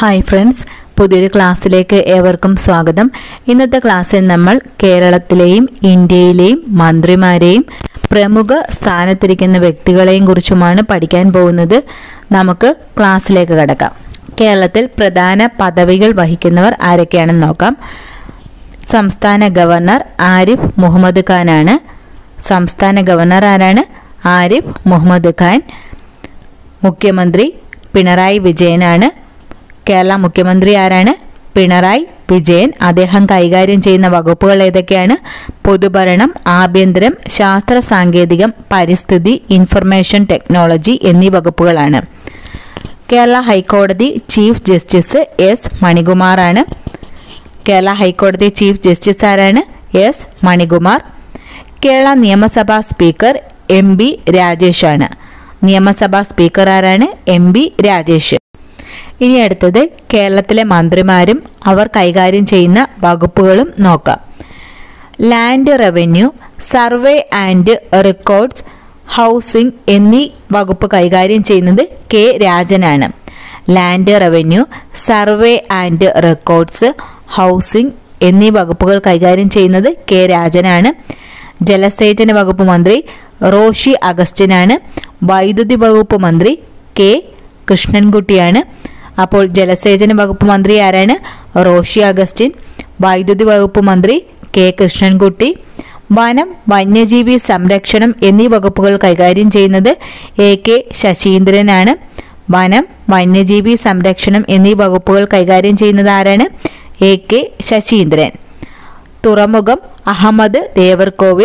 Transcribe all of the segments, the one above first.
hi friends പുതിയൊരു ക്ലാസ്സിലേക്ക് ഏവർക്കും സ്വാഗതം ഇന്നത്തെ ക്ലാസ്സിൽ നമ്മൾ കേരളത്തിലെയും ഇന്ത്യയിലെയും മന്ത്രിമാരെയും പ്രമുഖ സ്ഥാനത്തിരിക്കുന്ന വ്യക്തികളെയും കുറിച്ചുമാണ് പഠിക്കാൻ പോകുന്നത് നമുക്ക് ക്ലാസ്സിലേക്ക് കടക്കാം കേരളത്തിൽ പ്രധാന പദവികൾ വഹിക്കുന്നവർ ആരൊക്കെയാണെന്ന് നോക്കാം സംസ്ഥാന ഗവർണർ ആരിഫ് മുഹമ്മദ് ഖാനാണ് സംസ്ഥാന ഗവർണർ ആരാണ് ആരിഫ് മുഹമ്മദ് ഖാൻ മുഖ്യമന്ത്രി പിണറായി വിജയനാണ് കേരള മുഖ്യമന്ത്രി ആരാണ് പിണറായി വിജയൻ അദ്ദേഹം കൈകാര്യം ചെയ്യുന്ന വകുപ്പുകൾ ഏതൊക്കെയാണ് പൊതുഭരണം ആഭ്യന്തരം ശാസ്ത്ര സാങ്കേതികം പരിസ്ഥിതി ഇൻഫർമേഷൻ ടെക്നോളജി എന്നീ വകുപ്പുകളാണ് കേരള ഹൈക്കോടതി ചീഫ് ജസ്റ്റിസ് എസ് മണികുമാറാണ് കേരള ഹൈക്കോടതി ചീഫ് ജസ്റ്റിസ് ആരാണ് എസ് മണികുമാർ കേരള നിയമസഭാ സ്പീക്കർ എം ബി രാജേഷാണ് നിയമസഭാ സ്പീക്കർ ആരാണ് എം ബി രാജേഷ് ഇനി അടുത്തത് കേരളത്തിലെ മന്ത്രിമാരും അവർ കൈകാര്യം ചെയ്യുന്ന വകുപ്പുകളും നോക്കാം land revenue survey and records housing എന്നീ വകുപ്പ് കൈകാര്യം ചെയ്യുന്നത് കെ രാജനാണ് land revenue survey and records housing എന്നീ വകുപ്പുകൾ കൈകാര്യം ചെയ്യുന്നത് കെ രാജനാണ് ജലസേചന വകുപ്പ് മന്ത്രി റോഷി അഗസ്റ്റിനാണ് വൈദ്യുതി വകുപ്പ് മന്ത്രി കെ കൃഷ്ണൻകുട്ടിയാണ് അപ്പോൾ ജലസേചന വകുപ്പ് മന്ത്രി ആരാണ് റോഷി അഗസ്റ്റിൻ വൈദ്യുതി വകുപ്പ് മന്ത്രി കെ കൃഷ്ണൻകുട്ടി വനം വന്യജീവി സംരക്ഷണം എന്നീ വകുപ്പുകൾ കൈകാര്യം ചെയ്യുന്നത് എ കെ ശശീന്ദ്രനാണ് വനം വന്യജീവി സംരക്ഷണം എന്നീ വകുപ്പുകൾ കൈകാര്യം ചെയ്യുന്നത് ആരാണ് എ കെ ശശീന്ദ്രൻ തുറമുഖം Ahammed Devarkovil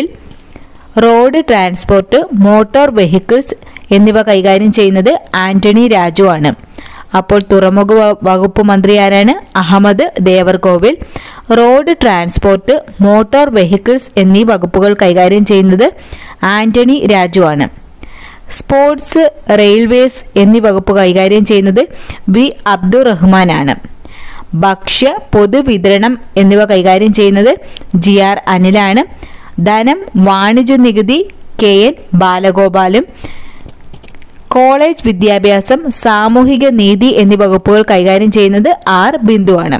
road transport motor vehicles എന്നിവ കൈകാര്യം ചെയ്യുന്നത് ആന്റണി രാജു ആണ് അപ്പോൾ തുറമുഖ വ- വകുപ്പ് മന്ത്രി ആരാണ് Ahammed Devarkovil road transport motor vehicles എന്നീ വകുപ്പുകൾ കൈകാര്യം ചെയ്യുന്നത് ആന്റണി രാജു ആണ് സ്പോർട്സ് റെയിൽവേസ് എന്നീ വകുപ്പ് കൈകാര്യം ചെയ്യുന്നത് വി അബ്ദുറഹ്മാൻ ആണ് ഭക്ഷ്യ പൊതുവിതരണം എന്നിവ കൈകാര്യം ചെയ്യുന്നത് ജി ആർ അനിലാണ് ധനം വാണിജ്യ നികുതി കെ എൻ ബാലഗോപാലും കോളേജ് വിദ്യാഭ്യാസം സാമൂഹിക നീതി എന്നീ വകുപ്പുകൾ കൈകാര്യം ചെയ്യുന്നത് ആർ ബിന്ദുവാണ്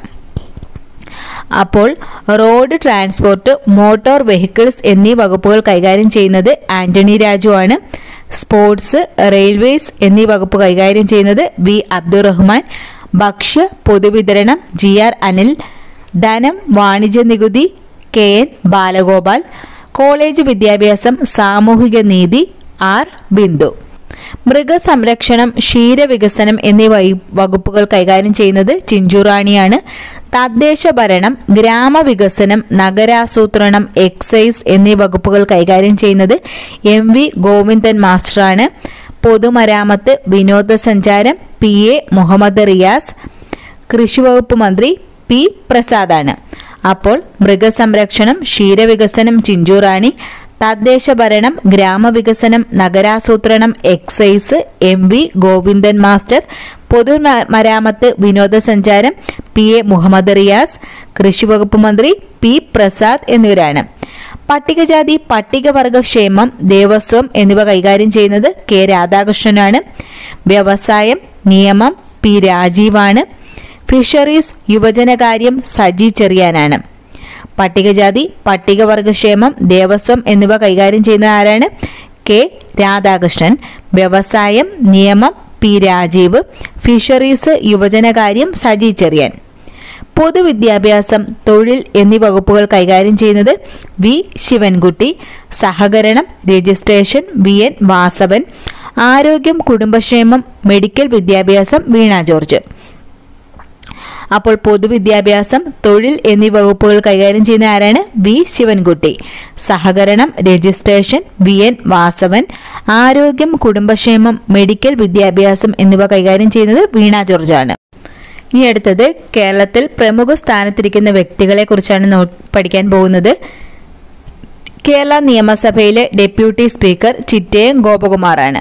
അപ്പോൾ റോഡ് ട്രാൻസ്പോർട്ട് മോട്ടോർ വെഹിക്കിൾസ് എന്നീ വകുപ്പുകൾ കൈകാര്യം ചെയ്യുന്നത് ആന്റണി രാജു ആണ് സ്പോർട്സ് റെയിൽവേസ് എന്നീ വകുപ്പ് കൈകാര്യം ചെയ്യുന്നത് വി അബ്ദുറഹ്മാൻ ഭക്ഷ്യ പൊതുവിതരണം ജി ആർ അനിൽ ധനം വാണിജ്യ നികുതി കെ എൻ ബാലഗോപാൽ കോളേജ് വിദ്യാഭ്യാസം സാമൂഹിക നീതി ആർ ബിന്ദു മൃഗസംരക്ഷണം ക്ഷീരവികസനം എന്നീ വൈ- വകുപ്പുകൾ കൈകാര്യം ചെയ്യുന്നത് ചിഞ്ചുറാണിയാണ് തദ്ദേശ ഭരണം ഗ്രാമവികസനം നഗരാസൂത്രണം എക്സൈസ് എന്നീ വകുപ്പുകൾ കൈകാര്യം ചെയ്യുന്നത് എം വി ഗോവിന്ദൻ മാസ്റ്ററാണ് പൊതുമരാമത്ത് വിനോദസഞ്ചാരം പി എ മുഹമ്മദ് റിയാസ് കൃഷി വകുപ്പ് മന്ത്രി പി പ്രസാദാണ് അപ്പോൾ മൃഗസംരക്ഷണം ക്ഷീരവികസനം ചിഞ്ചുറാണി തദ്ദേശ ഭരണം ഗ്രാമവികസനം നഗരാസൂത്രണം excise M V Govindan master പൊതുമരാമത്ത് വിനോദസഞ്ചാരം പി എ മുഹമ്മദ് റിയാസ് കൃഷി വകുപ്പ് മന്ത്രി പി പ്രസാദ് എന്നിവരാണ് പട്ടികജാതി പട്ടികവർഗ ക്ഷേമം ദേവസ്വം എന്നിവ കൈകാര്യം ചെയ്യുന്നത് കെ രാധാകൃഷ്ണനാണ് വ്യവസായം നിയമം പി രാജീവാണ് ഫിഷറീസ് യുവജനകാര്യം സജി ചെറിയാനാണ് പട്ടികജാതി പട്ടികവർഗക്ഷേമം ദേവസ്വം എന്നിവ കൈകാര്യം ചെയ്യുന്ന ആരാണ് കെ രാധാകൃഷ്ണൻ വ്യവസായം നിയമം പി രാജീവ് ഫിഷറീസ് യുവജനകാര്യം സജി ചെറിയാൻ പൊതുവിദ്യാഭ്യാസം തൊഴിൽ എന്നീ വകുപ്പുകൾ കൈകാര്യം ചെയ്യുന്നത് വി ശിവൻകുട്ടി സഹകരണം രജിസ്ട്രേഷൻ വി എൻ വാസവൻ ആരോഗ്യം കുടുംബക്ഷേമം മെഡിക്കൽ വിദ്യാഭ്യാസം വീണ ജോർജ് അപ്പോൾ പൊതുവിദ്യാഭ്യാസം തൊഴിൽ എന്നീ വകുപ്പുകൾ കൈകാര്യം ചെയ്യുന്ന ആരാണ് വി ശിവൻകുട്ടി സഹകരണം രജിസ്ട്രേഷൻ വി എൻ വാസവൻ ആരോഗ്യം കുടുംബക്ഷേമം മെഡിക്കൽ വിദ്യാഭ്യാസം എന്നിവ കൈകാര്യം ചെയ്യുന്നത് വീണ ജോർജാണ് ഇനി അടുത്തത് കേരളത്തിൽ പ്രമുഖ സ്ഥാനത്തിരിക്കുന്ന വ്യക്തികളെ കുറിച്ചാണ് നോ പഠിക്കാൻ പോകുന്നത് കേരള നിയമസഭയിലെ ഡെപ്യൂട്ടി സ്പീക്കർ ചിറ്റയം ഗോപകുമാറാണ്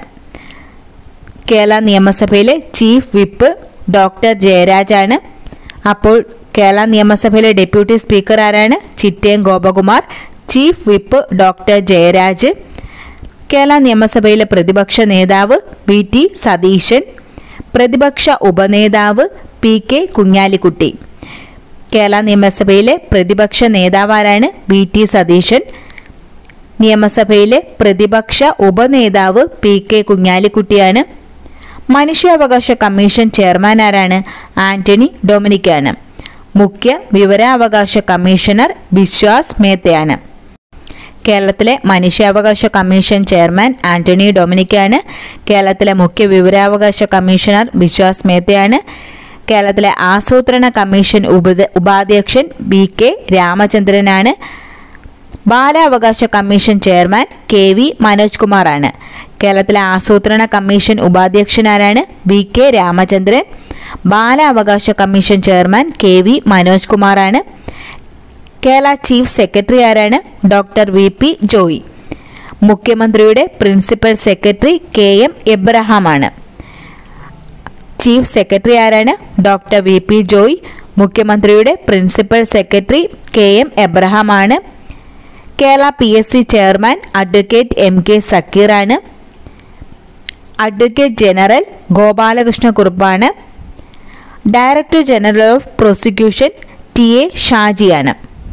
കേരള നിയമസഭയിലെ ചീഫ് വിപ്പ് ഡോക്ടർ ജയരാജാണ് അപ്പോൾ കേരള നിയമസഭയിലെ ഡെപ്യൂട്ടി സ്പീക്കർ ആരാണ് Chittayam Gopakumar chief whip doctor Jayaraj Kerala നിയമസഭയിലെ പ്രതിപക്ഷ നേതാവ് വി ടി സതീശൻ പ്രതിപക്ഷ ഉപനേതാവ് പി കെ കുഞ്ഞാലിക്കുട്ടി കേരള നിയമസഭയിലെ പ്രതിപക്ഷ നേതാവാരാണ് വി ടി സതീശൻ നിയമസഭയിലെ പ്രതിപക്ഷ ഉപനേതാവ് പി കെ കുഞ്ഞാലിക്കുട്ടിയാണ് മനുഷ്യാവകാശ കമ്മീഷൻ ചെയർമാൻ ആരാണ് ആന്റണി ഡൊമിനിക്കാണ് മുഖ്യ വിവരാവകാശ കമ്മീഷണർ ബിശ്വാസ് മേത്തയാണ് കേരളത്തിലെ മനുഷ്യാവകാശ കമ്മീഷൻ ചെയർമാൻ ആന്റണി ഡൊമിനിക്കാണ് കേരളത്തിലെ മുഖ്യ വിവരാവകാശ കമ്മീഷണർ ബിശ്വാസ് മേത്തയാണ് കേരളത്തിലെ ആസൂത്രണ കമ്മീഷൻ ഉപ ഉപാധ്യക്ഷൻ ബി കെ രാമചന്ദ്രനാണ് ബാലാവകാശ commission chairman K V Manoj കുമാറാണ് കേരളത്തിലെ ആസൂത്രണ കമ്മീഷൻ ഉപാധ്യക്ഷനാരാണ് വി കെ രാമചന്ദ്രൻ ബാലാവകാശ commission chairman K V Manoj കുമാറാണ് കേരള ചീഫ് സെക്രട്ടറി ആരാണ് ഡോക്ടർ വി പി ജോയി മുഖ്യമന്ത്രിയുടെ പ്രിൻസിപ്പൽ സെക്രട്ടറി കെ എം എബ്രഹാമാണ് ചീഫ് സെക്രട്ടറി ആരാണ് ഡോക്ടർ വി പി ജോയ് മുഖ്യമന്ത്രിയുടെ പ്രിൻസിപ്പൽ സെക്രട്ടറി കെ എം എബ്രഹാമാണ് Kerala P S C chairman advocate M K സക്കീറാണ് advocate general Gopalakrishna കുറുപ്പാണ് director general of prosecution T A ഷാജിയാണ്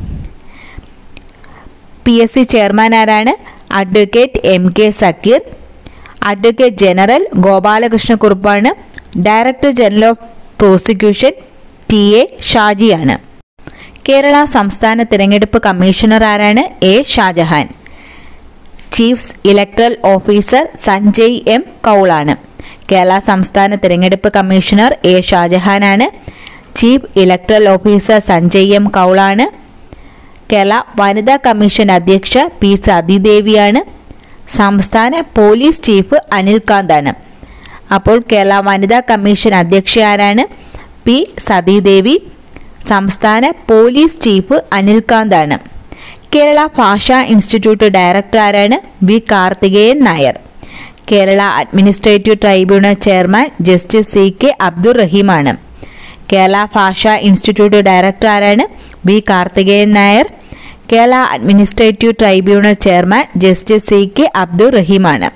P S C chairman ആരാണ് advocate M K Zakir advocate general Gopalakrishna കുറുപ്പാണ് director general of prosecution T A ഷാജിയാണ് കേരള സംസ്ഥാന തിരഞ്ഞെടുപ്പ് commissioner ആരാണ് A Shajahan chief electoral officer Sanjay M കൗളാണ് കേരള സംസ്ഥാന തിരഞ്ഞെടുപ്പ് കമ്മീഷണർ എ ഷാജഹാനാണ് chief electoral officer Sanjay M കൗളാണ് കേരള വനിതാ കമ്മീഷൻ അധ്യക്ഷ പി സതീദേവിയാണ് സംസ്ഥാന പോലീസ് ചീഫ് അനിൽകാന്താണ് അപ്പോൾ കേരള വനിതാ കമ്മീഷൻ അധ്യക്ഷ ആരാണ് പി സതീദേവി സംസ്ഥാന പോലീസ് ചീഫ് അനിൽകാന്താണ് കേരള ഭാഷാ ഇൻസ്റ്റിറ്റ്യൂട്ട് ഡയറക്ടർ ആരാണ് V Karthikeyan Nair Kerala administrative tribunal chairman justice C K Abdul റഹീമാണ് കേരള ഭാഷാ ഇൻസ്റ്റിറ്റ്യൂട്ട് ഡയറക്ടർ ആരാണ് V Karthikeyan Nair Kerala administrative tribunal chairman justice C K Abdul റഹീമാണ്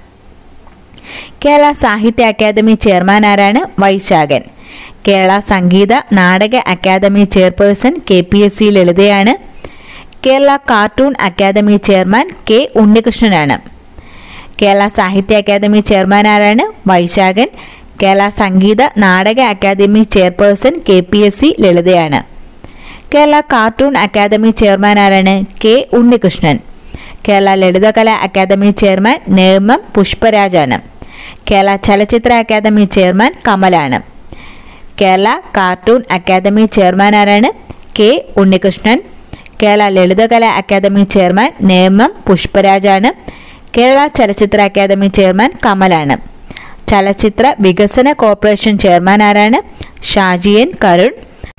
കേരള സാഹിത്യ അക്കാദമി ചെയർമാൻ ആരാണ് Vaisakhan Kerala Sangeetha Nataka academy chairperson K P S C ലളിതയാണ് Kerala cartoon academy chairman K ഉണ്ണികൃഷ്ണനാണ് കേരള സാഹിത്യ അക്കാദമി ചെയർമാൻ ആരാണ് Vaisakhan Kerala Sangeetha Nataka academy chairperson K P S C ലളിതയാണ് Kerala cartoon academy chairman ആരാണ് K Unnikrishnan Kerala Lalithakala academy chairman Nemom പുഷ്പരാജാണ് Kerala Chalachitra academy chairman കമലാണ് Kerala cartoon academy chairman ആരാണ് K Unnikrishnan Kerala Lalithakala academy chairman Nemom പുഷ്പരാജാണ് Kerala Chalachitra academy chairman കമലാണ് ചലച്ചിത്ര വികസന കോർപ്പറേഷൻ ചെയർമാൻ ആരാണ് ഷാജിയൻ കരുൺ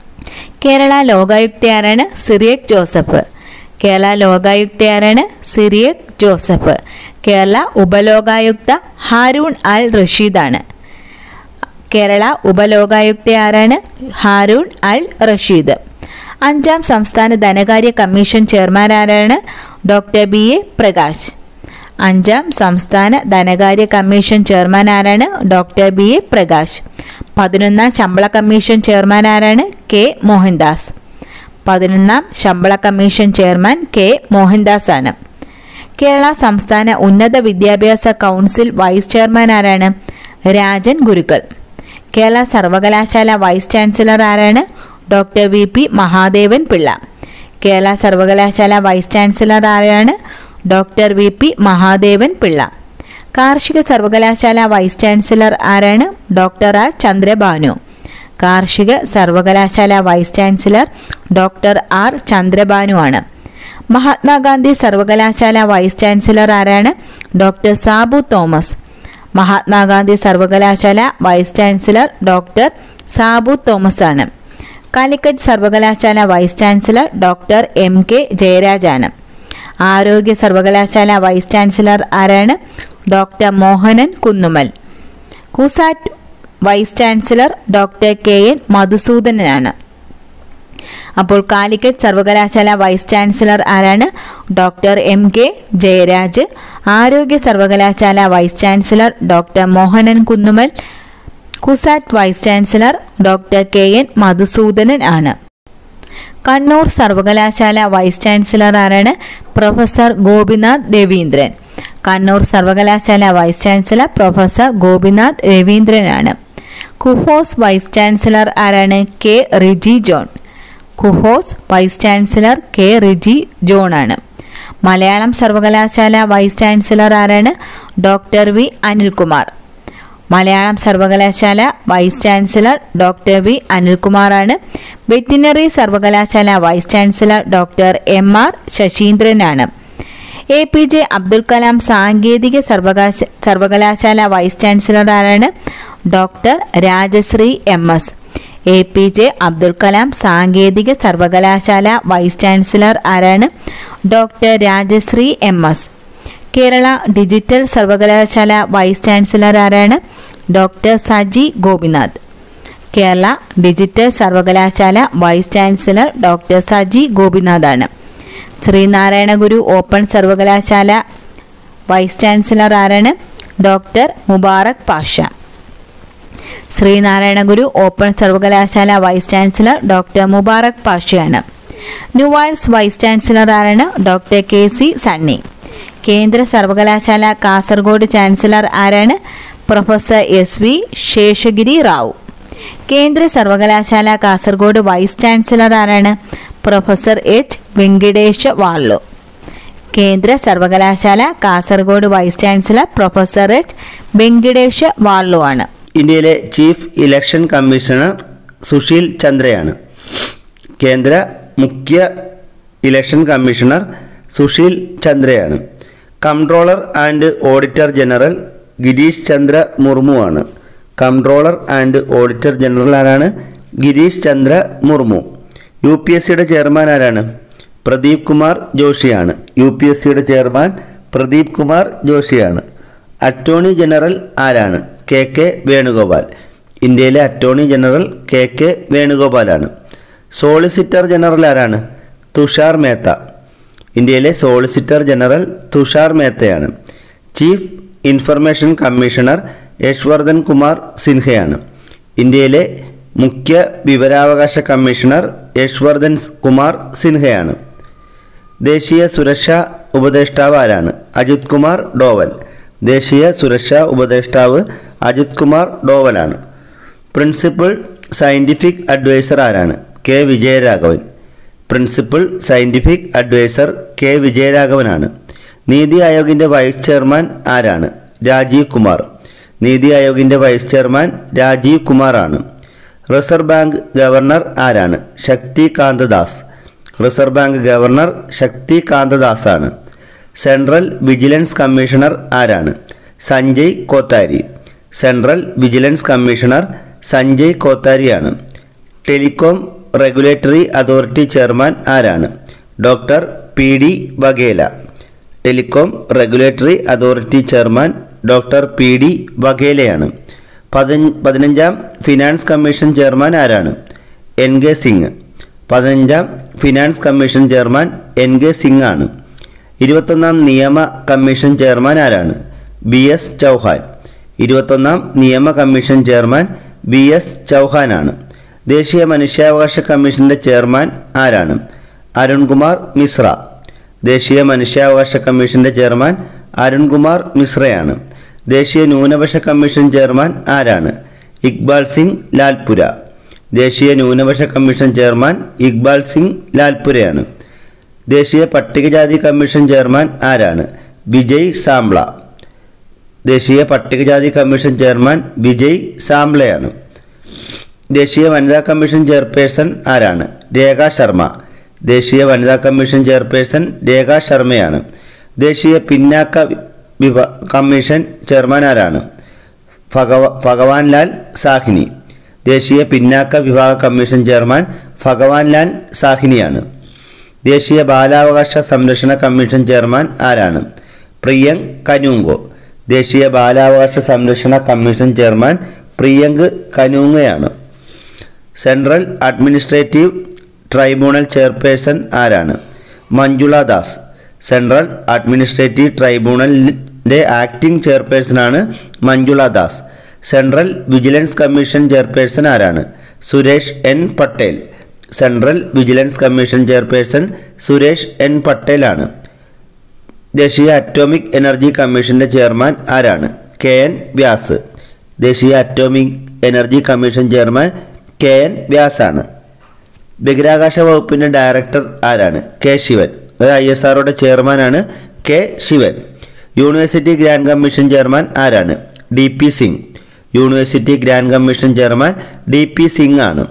കേരള ലോകായുക്ത ആരാണ് സിറിയക് ജോസഫ് കേരള ലോകായുക്ത ആരാണ് സിറിയക് ജോസഫ് കേരള ഉപലോകായുക്ത ഹാരൂൺ അൽ റഷീദാണ് കേരള ഉപലോകായുക്ത ആരാണ് ഹാരൂൺ അൽ റഷീദ് അഞ്ചാം സംസ്ഥാന ധനകാര്യ കമ്മീഷൻ ചെയർമാൻ ആരാണ് ഡോക്ടർ ബി എ പ്രകാശ് അഞ്ചാം സംസ്ഥാന ധനകാര്യ കമ്മീഷൻ ചെയർമാൻ ആരാണ് ഡോക്ടർ ബി എ പ്രകാശ് പതിനൊന്നാം ശമ്പള കമ്മീഷൻ ചെയർമാൻ ആരാണ് കെ മോഹൻദാസ് പതിനൊന്നാം ശമ്പള കമ്മീഷൻ ചെയർമാൻ കെ മോഹൻദാസ് ആണ് കേരള സംസ്ഥാന ഉന്നത വിദ്യാഭ്യാസ കൗൺസിൽ വൈസ് ചെയർമാൻ ആരാണ് രാജൻ ഗുരുക്കൾ കേരള സർവകലാശാല വൈസ് ചാൻസലർ ആരാണ് doctor V P Mahadevan Pillai Kerala സർവകലാശാല വൈസ് ചാൻസലർ ആരാണ് doctor V P Mahadevan Pillai കാർഷിക സർവകലാശാല വൈസ് ചാൻസലർ ആരാണ് ഡോക്ടർ ആർ ചന്ദ്രബാനു കാർഷിക സർവകലാശാല vice chancellor doctor R Chandrabhanu ആണ് മഹാത്മാഗാന്ധി സർവകലാശാല വൈസ് ചാൻസലർ ആരാണ് ഡോക്ടർ സാബു തോമസ് മഹാത്മാഗാന്ധി സർവകലാശാല vice chancellor doctor Sabu Thomas ആണ് കാലിക്കറ്റ് സർവകലാശാല vice chancellor doctor M K ജയരാജാണ് ആരോഗ്യ സർവകലാശാല വൈസ് ചാൻസലർ ആരാണ് doctor Mohanan Kunnummal CUSAT vice chancellor doctor K N മധുസൂദനനാണ് അപ്പോൾ കാലിക്കറ്റ് സർവകലാശാല വൈസ് ചാൻസലർ ആരാണ് ഡോക്ടർ എം കെ ജയരാജ് ആരോഗ്യ സർവകലാശാല vice chancellor doctor Mohanan Kunnummal CUSAT vice chancellor doctor K N Madhusoodanan ആണ് കണ്ണൂർ സർവകലാശാല വൈസ് ചാൻസലർ ആരാണ് പ്രൊഫസർ ഗോപിനാഥ് രവീന്ദ്രൻ കണ്ണൂർ സർവകലാശാല വൈസ് ചാൻസലർ പ്രൊഫസർ ഗോപിനാഥ് രവീന്ദ്രനാണ് കുഹോസ് വൈസ് ചാൻസലർ ആരാണ് K Riji John KUHS vice chancellor K Riji John ആണ് മലയാളം സർവകലാശാല വൈസ് ചാൻസലർ ആരാണ് ഡോക്ടർ വി അനിൽകുമാർ മലയാളം സർവകലാശാല വൈസ് ചാൻസലർ ഡോക്ടർ വി അനിൽകുമാറാണ് വെറ്റിനറി സർവകലാശാല vice chancellor doctor M R ശശീന്ദ്രനാണ് A P J Abdul Kalam സാങ്കേതിക സർവകാശ സർവകലാശാല വൈസ് ചാൻസലർ ആരാണ് doctor Rajasree M S A P J Abdul Kalam സാങ്കേതിക സർവകലാശാല വൈസ് ചാൻസലർ ആരാണ് doctor Rajasree M S Kerala digital സർവകലാശാല വൈസ് ചാൻസലർ ആരാണ് ഡോക്ടർ സജി ഗോപിനാഥ് കേരള ഡിജിറ്റൽ സർവകലാശാല വൈസ് ചാൻസലർ ഡോക്ടർ സജി ഗോപിനാഥാണ് ശ്രീനാരായണ ഗുരു ഓപ്പൺ സർവകലാശാല വൈസ് ചാൻസലർ ആരാണ് ഡോക്ടർ മുബാറക് പാഷ ശ്രീനാരായണ ഗുരു ഓപ്പൺ സർവകലാശാല വൈസ് ചാൻസലർ ഡോക്ടർ മുബാറക് പാഷയാണ് ന്യൂവൈൽസ് വൈസ് ചാൻസലർ ആരാണ് ഡോക്ടർ കെ സി സണ്ണി കേന്ദ്ര സർവകലാശാല കാസർഗോഡ് ചാൻസലർ ആരാണ് professor S V Seshagiri Rao കേന്ദ്ര സർവകലാശാല കാസർഗോഡ് വൈസ് ചാൻസലർ ആരാണ് പ്രൊഫസർ എച്ച് വെങ്കിടേഷ വാള്ളു കേന്ദ്ര സർവകലാശാല Kasaragod vice chancellor professor H Venkateshwarlu ആണ് ഇന്ത്യയിലെ ചീഫ് ഇലക്ഷൻ കമ്മീഷണർ സുശീൽ ചന്ദ്രയാണ് കേന്ദ്ര മുഖ്യ ഇലക്ഷൻ കമ്മീഷണർ സുശീൽ ചന്ദ്രയാണ് comptroller and auditor general Girish Chandra Murmu ആണ് കംട്രോളർ ആൻഡ് ഓഡിറ്റർ ജനറൽ ആരാണ് Girish Chandra Murmu U P S സിയുടെ ചെയർമാൻ ആരാണ് പ്രദീപ് കുമാർ ജോഷിയാണ് യു പി എസ് സിയുടെ ചെയർമാൻ പ്രദീപ് കുമാർ ജോഷിയാണ് അറ്റോർണി ജനറൽ ആരാണ് കെ കെ വേണുഗോപാൽ ഇന്ത്യയിലെ അറ്റോർണി ജനറൽ കെ കെ വേണുഗോപാലാണ് സോളിസിറ്റർ ജനറൽ ആരാണ് തുഷാർ മേത്ത ഇന്ത്യയിലെ സോളിസിറ്റർ ജനറൽ തുഷാർ മേത്തയാണ് chief information commissioner Yashvardhan Kumar സിൻഹയാണ് ഇന്ത്യയിലെ മുഖ്യ വിവരാവകാശ കമ്മീഷണർ യശ്വർദ്ധൻ കുമാർ സിൻഹയാണ് ദേശീയ സുരക്ഷാ ഉപദേഷ്ടാവ് ആരാണ് അജിത് കുമാർ ഡോവൽ ദേശീയ സുരക്ഷാ ഉപദേഷ്ടാവ് അജിത് കുമാർ ഡോവലാണ് പ്രിൻസിപ്പൽ സയൻറ്റിഫിക് അഡ്വൈസർ ആരാണ് K Vijayaraghavan principal scientific adviser K വിജയരാഘവനാണ് നീതി ആയോഗിൻ്റെ വൈസ് ചെയർമാൻ ആരാണ് രാജീവ് കുമാർ നീതി ആയോഗിൻ്റെ വൈസ് ചെയർമാൻ രാജീവ് കുമാറാണ് റിസർവ് ബാങ്ക് ഗവർണർ ആരാണ് Shakti Kantadas reserve bank governor Shakti കാന്തദാസാണ് സെൻട്രൽ വിജിലൻസ് കമ്മീഷണർ ആരാണ് Sanjay Kothari central vigilance commissioner Sanjay കോത്താരിയാണ് ടെലികോം റെഗുലേറ്ററി അതോറിറ്റി ചെയർമാൻ ആരാണ് doctor P D Vaghela telecom regulatory authority chairman doctor P D വഗേലയാണ് പതിന പതിനഞ്ചാം ഫിനാൻസ് കമ്മീഷൻ ചെയർമാൻ ആരാണ് എൻ കെ സിംഗ് പതിനഞ്ചാം finance commission chairman N K Singh ആണ് ഇരുപത്തൊന്നാം നിയമ കമ്മീഷൻ ചെയർമാൻ ആരാണ് ബി എസ് ചൗഹാൻ ഇരുപത്തൊന്നാം നിയമ കമ്മീഷൻ ചെയർമാൻ ബി എസ് ചൗഹാനാണ് ദേശീയ മനുഷ്യാവകാശ കമ്മീഷന്റെ ചെയർമാൻ ആരാണ് അരുൺകുമാർ മിശ്ര ദേശീയ മനുഷ്യാവകാശ കമ്മീഷന്റെ ചെയർമാൻ അരുൺകുമാർ മിശ്രയാണ് ദേശീയ ന്യൂനപക്ഷ കമ്മീഷൻ ചെയർമാൻ ആരാണ് ഇക്ബാൽ സിംഗ് ലാൽപുര ദേശീയ ന്യൂനപക്ഷ കമ്മീഷൻ ചെയർമാൻ ഇക്ബാൽ സിംഗ് ലാൽപുരയാണ് ദേശീയ പട്ടികജാതി കമ്മീഷൻ ചെയർമാൻ ആരാണ് വിജയ് സാംബ്ല ദേശീയ പട്ടികജാതി കമ്മീഷൻ ചെയർമാൻ വിജയ് സാംബ്ലയാണ് ദേശീയ വനിതാ കമ്മീഷൻ ചെയർപേഴ്സൺ ആരാണ് രേഖ ശർമ്മ ദേശീയ വനിതാ കമ്മീഷൻ ചെയർപേഴ്സൺ രേഖ ശർമ്മയാണ് ദേശീയ പിന്നാക്ക വിഭ കമ്മീഷൻ ചെയർമാൻ ആരാണ് ഭഗവ ഭഗവാൻ ലാൽ സാഹിനി ദേശീയ പിന്നാക്ക വിഭാഗ കമ്മീഷൻ ചെയർമാൻ ഭഗവാൻ ലാൽ സാഹിനിയാണ് ദേശീയ ബാലാവകാശ സംരക്ഷണ കമ്മീഷൻ ചെയർമാൻ ആരാണ് പ്രിയങ്ക് കനൂങ്കോ ദേശീയ ബാലാവകാശ സംരക്ഷണ കമ്മീഷൻ ചെയർമാൻ പ്രിയങ്ക് കനൂങ്കയാണ് സെൻട്രൽ അഡ്മിനിസ്ട്രേറ്റീവ് ട്രൈബ്യൂണൽ ചെയർപേഴ്സൺ ആരാണ് മഞ്ജുള ദാസ് സെൻട്രൽ അഡ്മിനിസ്ട്രേറ്റീവ് ട്രൈബ്യൂണലിൻ്റെ ആക്ടിംഗ് ചെയർപേഴ്സണാണ് Manjula Das central vigilance commission chairperson ആരാണ് Suresh N Patel central vigilance commission chairperson Suresh N പട്ടേലാണ് ദേശീയ അറ്റോമിക് എനർജി കമ്മീഷന്റെ ചെയർമാൻ ആരാണ് കെ എൻ വ്യാസ് ദേശീയ atomic energy commission chairman K N വ്യാസാണ് ബഹിരാകാശ വകുപ്പിന്റെ ഡയറക്ടർ ആരാണ് കെ ശിവൻ അത് ഐ എസ് ആർഒയുടെ ചെയർമാനാണ് K Sivan university grant commission chairman ആരാണ് D P Singh university grant commission chairman D P Singh ആണ്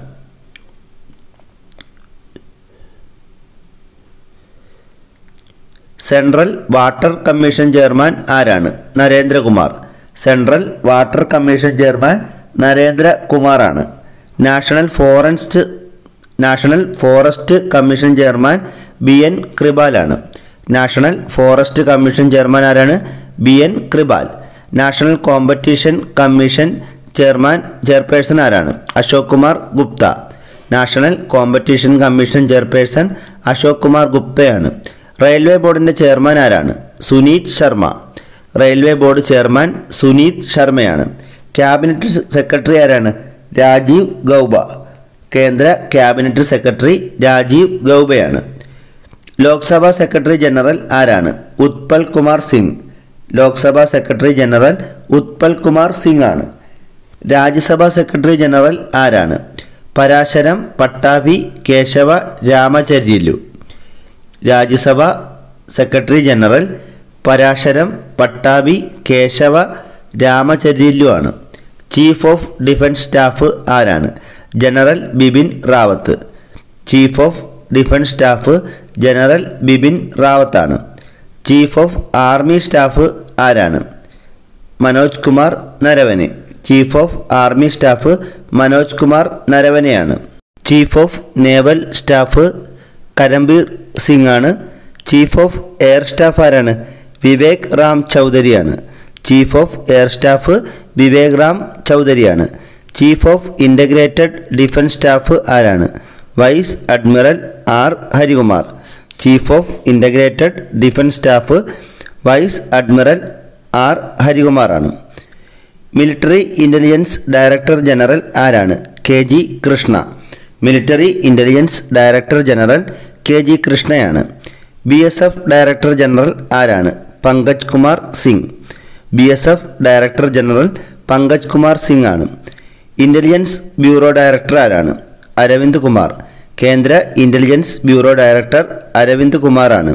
സെൻട്രൽ വാട്ടർ കമ്മീഷൻ ചെയർമാൻ ആരാണ് Narendrakumar central water commission chairman നരേന്ദ്രകുമാറാണ് national forest national forest commission chairman B N കൃപാലാണ് national forest commission chairman ആരാണ് B N Kripal national competition commission chairman chairperson ആരാണ് Ashok Kumar Gupta national competition commission chairperson Ashok Kumar ഗുപ്തയാണ് railway ബോർഡിന്റെ ചെയർമാൻ ആരാണ് Suneeth Sharma railway board chairman Suneet ശർമ്മയാണ് cabinet secretary ആരാണ് രാജീവ് ഗൗബ കേന്ദ്ര ക്യാബിനറ്റ് സെക്രട്ടറി രാജീവ് ഗൗബയാണ് ലോക്സഭാ സെക്രട്ടറി ജനറൽ ആരാണ് ഉത്പൽ കുമാർ സിംഗ് ലോക്സഭാ സെക്രട്ടറി ജനറൽ ഉത്പൽ കുമാർ സിംഗ് ആണ് രാജ്യസഭാ സെക്രട്ടറി ജനറൽ ആരാണ് പരാശരം പട്ടാഭി കേശവ രാമചര്യലു രാജ്യസഭ സെക്രട്ടറി ജനറൽ പരാശരം പട്ടാഭി കേശവ രാമചര്യലു ആണ് ചീഫ് ഓഫ് ഡിഫൻസ് സ്റ്റാഫ് ആരാണ് general Bipin Rawat chief of defence staff general Bipin റാവത്താണ് ചീഫ് ഓഫ് ആർമി സ്റ്റാഫ് ആരാണ് Manoj Kumar Naravane chief of army staff Manoj Kumar നരവനെയാണ് chief of naval staff Karambir Singh ആണ് ചീഫ് ഓഫ് എയർ സ്റ്റാഫ് ആരാണ് വിവേക് റാം ചൗധരിയാണ് chief of air staff Vivek Ram ചൗധരിയാണ് chief of integrated defence staff ആരാണ് vice admiral R Harikumar chief of integrated defence staff vice admiral R ഹരികുമാറാണ് military intelligence director general ആരാണ് K G Krishna military intelligence director general K G കൃഷ്ണയാണ് B S F director general ആരാണ് Pankaj Kumar Singh B S F director general Pankaj Kumar Singh ആണ് intelligence bureau director ആരാണ് അരവിന്ദ് കുമാർ കേന്ദ്ര intelligence bureau director Aravind കുമാറാണ്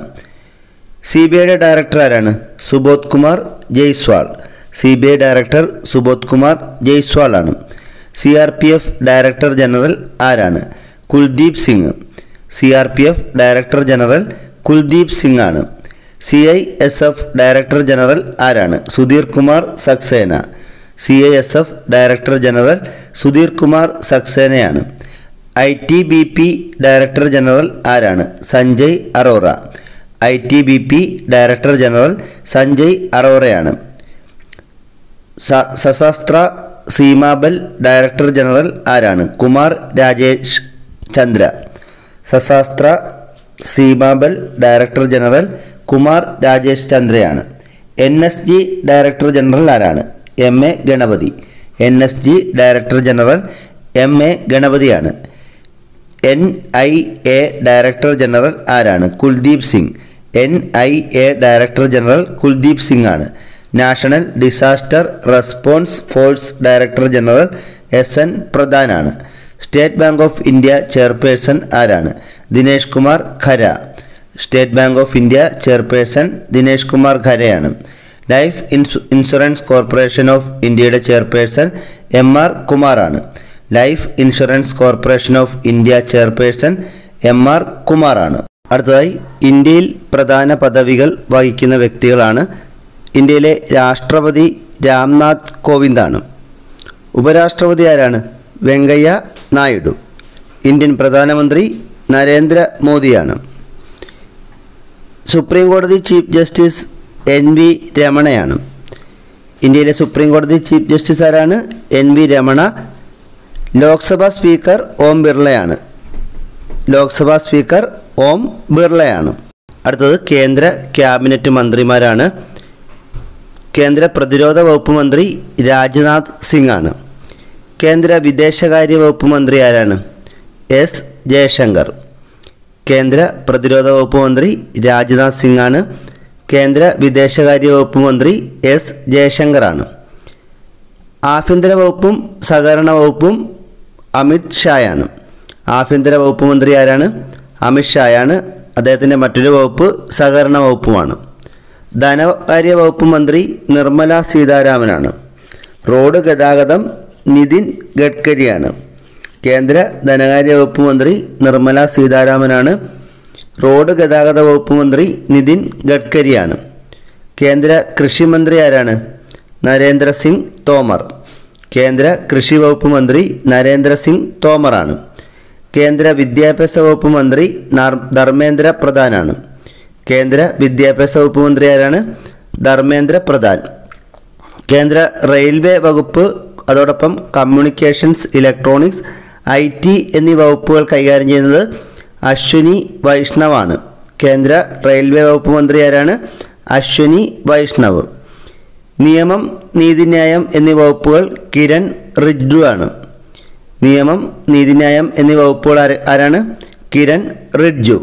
C B ഐയുടെ director ആരാണ് Subodh Kumar Jaiswal C B I director Subodh Kumar Jaiswal ആണ് C R P F director general ആരാണ് Kuldeep Singh C R P F director general Kuldeep Singh ആണ് C I S F director general ആരാണ് Sudhir Kumar Saxena C I S F director general Sudhir Kumar സക്സേനയാണ് I T B P director general ആരാണ് Sanjay Arora I T B P director general Sanjay അറോറയാണ് സ- സശസ്ത്ര Seema Bal director general ആരാണ് Kumar Rajesh Chandra Sashastra Seema Bal director general Kumar Rajesh ചന്ദ്രയാണ് N S G director general ആരാണ് M A Ganapathy N S G director general M A ഗണപതിയാണ് N I A director general ആരാണ് Kuldeep Singh N I A director general Kuldeep Singh ആണ് national disaster response force director general S N പ്രധാനാണ് state bank of India chairperson ആരാണ് Dinesh Kumar Khara state bank of India chairperson Dinesh Kumar ഖരയാണ് life ഇൻഷു insurance corporation of ഇന്ത്യയുടെ chairperson M R കുമാറാണ് life insurance corporation of India chairperson M R കുമാറാണ് അടുത്തതായി ഇന്ത്യയിൽ പ്രധാന പദവികൾ വഹിക്കുന്ന വ്യക്തികളാണ് ഇന്ത്യയിലെ രാഷ്ട്രപതി രാംനാഥ് കോവിന്ദാണ് ഉപരാഷ്ട്രപതി ആരാണ് വെങ്കയ്യ നായിഡു ഇന്ത്യൻ പ്രധാനമന്ത്രി നരേന്ദ്ര മോദിയാണ് സുപ്രീം കോടതി ചീഫ് ജസ്റ്റിസ് എൻ വി രമണയാണ് ഇന്ത്യയിലെ സുപ്രീം കോടതി ചീഫ് ജസ്റ്റിസ് ആരാണ് N V Ramana Lok Sabha speaker Om ബിർളയാണ് ലോക്സഭാ സ്പീക്കർ ഓം ബിർളയാണ് അടുത്തത് കേന്ദ്ര ക്യാബിനറ്റ് മന്ത്രിമാരാണ് കേന്ദ്ര പ്രതിരോധ വകുപ്പ് മന്ത്രി രാജ്നാഥ് സിംഗ് ആണ് കേന്ദ്ര വിദേശകാര്യ വകുപ്പ് മന്ത്രി ആരാണ് എസ് ജയശങ്കർ കേന്ദ്ര പ്രതിരോധ വകുപ്പ് മന്ത്രി രാജ്നാഥ് സിംഗ് ആണ് കേന്ദ്ര വിദേശകാര്യ വകുപ്പ് മന്ത്രി എസ് ജയശങ്കറാണ് ആഭ്യന്തര വകുപ്പും സഹകരണ വകുപ്പും അമിത് ഷായാണ് ആഭ്യന്തര വകുപ്പ് മന്ത്രി ആരാണ് അമിത് ഷായാണ് അദ്ദേഹത്തിൻ്റെ മറ്റൊരു വകുപ്പ് സഹകരണ വകുപ്പുമാണ് ധനകാര്യ വകുപ്പ് മന്ത്രി നിർമ്മല സീതാരാമനാണ് റോഡ് ഗതാഗതം നിതിൻ ഗഡ്കരിയാണ് കേന്ദ്ര ധനകാര്യ വകുപ്പ് മന്ത്രി നിർമ്മല സീതാരാമനാണ് റോഡ് ഗതാഗത വകുപ്പ് മന്ത്രി നിതിൻ ഗഡ്കരിയാണ് കേന്ദ്ര കൃഷി മന്ത്രി ആരാണ് നരേന്ദ്ര സിംഗ് തോമർ കേന്ദ്ര കൃഷി വകുപ്പ് മന്ത്രി നരേന്ദ്ര സിംഗ് തോമറാണ് കേന്ദ്ര വിദ്യാഭ്യാസ വകുപ്പ് മന്ത്രി നർ- ധർമ്മേന്ദ്ര പ്രധാനാണ് കേന്ദ്ര വിദ്യാഭ്യാസ വകുപ്പ് മന്ത്രി ആരാണ് ധർമ്മേന്ദ്ര പ്രധാൻ കേന്ദ്ര റെയിൽവേ വകുപ്പ് അതോടൊപ്പം കമ്മ്യൂണിക്കേഷൻസ് ഇലക്ട്രോണിക്സ് ഐ ടി എന്നീ വകുപ്പുകൾ കൈകാര്യം ചെയ്യുന്നത് അശ്വിനി വൈഷ്ണവാണ് കേന്ദ്ര റെയിൽവേ വകുപ്പ് മന്ത്രി ആരാണ് അശ്വിനി വൈഷ്ണവ് നിയമം നീതിന്യായം എന്നീ വകുപ്പുകൾ കിരൺ റിജ്ജു ആണ് നിയമം നീതിന്യായം എന്നീ വകുപ്പുകൾ ആര- ആരാണ് Kiran Rijiju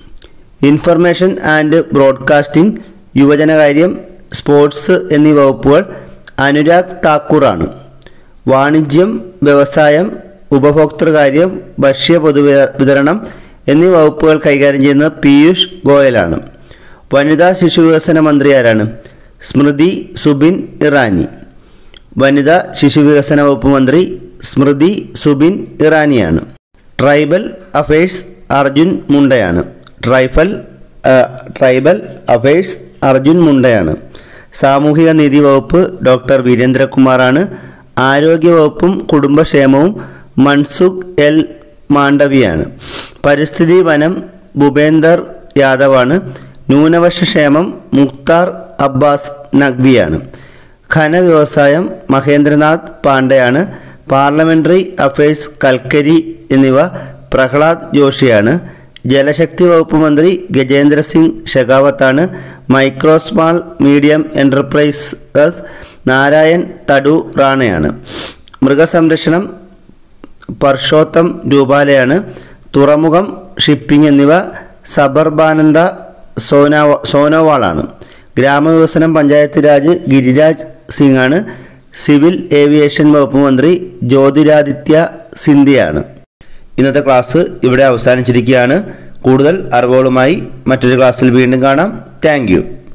information and broadcasting യുവജനകാര്യം സ്പോർട്സ് എന്നീ വകുപ്പുകൾ അനുരാഗ് താക്കൂറാണ് വാണിജ്യം വ്യവസായം ഉപഭോക്തൃകാര്യം ഭക്ഷ്യ പൊതുവിത- വിതരണം എന്നീ വകുപ്പുകൾ കൈകാര്യം ചെയ്യുന്നത് പീയൂഷ് ഗോയലാണ് വനിതാ ശിശു വികസന മന്ത്രി ആരാണ് സ്മൃതി സുബിൻ ഇറാനി വനിതാ ശിശു വികസന വകുപ്പ് മന്ത്രി സ്മൃതി സുബിൻ ഇറാനിയാണ് ട്രൈബൽ അഫയേഴ്സ് അർജുൻ മുണ്ടയാണ് ട്രൈഫൽ ആ, ട്രൈബൽ അഫയേഴ്സ് അർജുൻ മുണ്ടയാണ് സാമൂഹിക നീതി വകുപ്പ് ഡോക്ടർ വീരേന്ദ്രകുമാറാണ് ആരോഗ്യ വകുപ്പും കുടുംബക്ഷേമവും മൻസുഖ് എൽ മാണ്ഡവിയാണ് പരിസ്ഥിതി വനം ഭൂപേന്ദർ യാദവാണ് ന്യൂനപക്ഷ ക്ഷേമം മുക്താർ അബ്ബാസ് നഖ്വിയാണ് ഖനവ്യവസായം മഹേന്ദ്രനാഥ് പാണ്ഡെയാണ് പാർലമെന്ററി അഫയേഴ്സ് കൽക്കരി എന്നിവ പ്രഹ്ലാദ് ജോഷിയാണ് ജലശക്തി വകുപ്പ് മന്ത്രി ഗജേന്ദ്ര സിംഗ് ഷെഖാവത്താണ് micro small medium enterprises Narayan Tatu റാണയാണ് മൃഗസംരക്ഷണം പർഷോത്തം രൂപാലയാണ് തുറമുഖം ഷിപ്പിംഗ് എന്നിവ സബർബാനന്ദ സോനാ സോനോവാളാണ് ഗ്രാമവികസനം പഞ്ചായത്ത് രാജ് ഗിരിരാജ് സിംഗ് ആണ് സിവിൽ ഏവിയേഷൻ വകുപ്പ് മന്ത്രി ജ്യോതിരാദിത്യ സിന്ധ്യയാണ് ഇന്നത്തെ ക്ലാസ് ഇവിടെ അവസാനിച്ചിരിക്കുകയാണ് കൂടുതൽ അറിവുകളുമായി മറ്റൊരു ക്ലാസ്സിൽ വീണ്ടും കാണാം താങ്ക്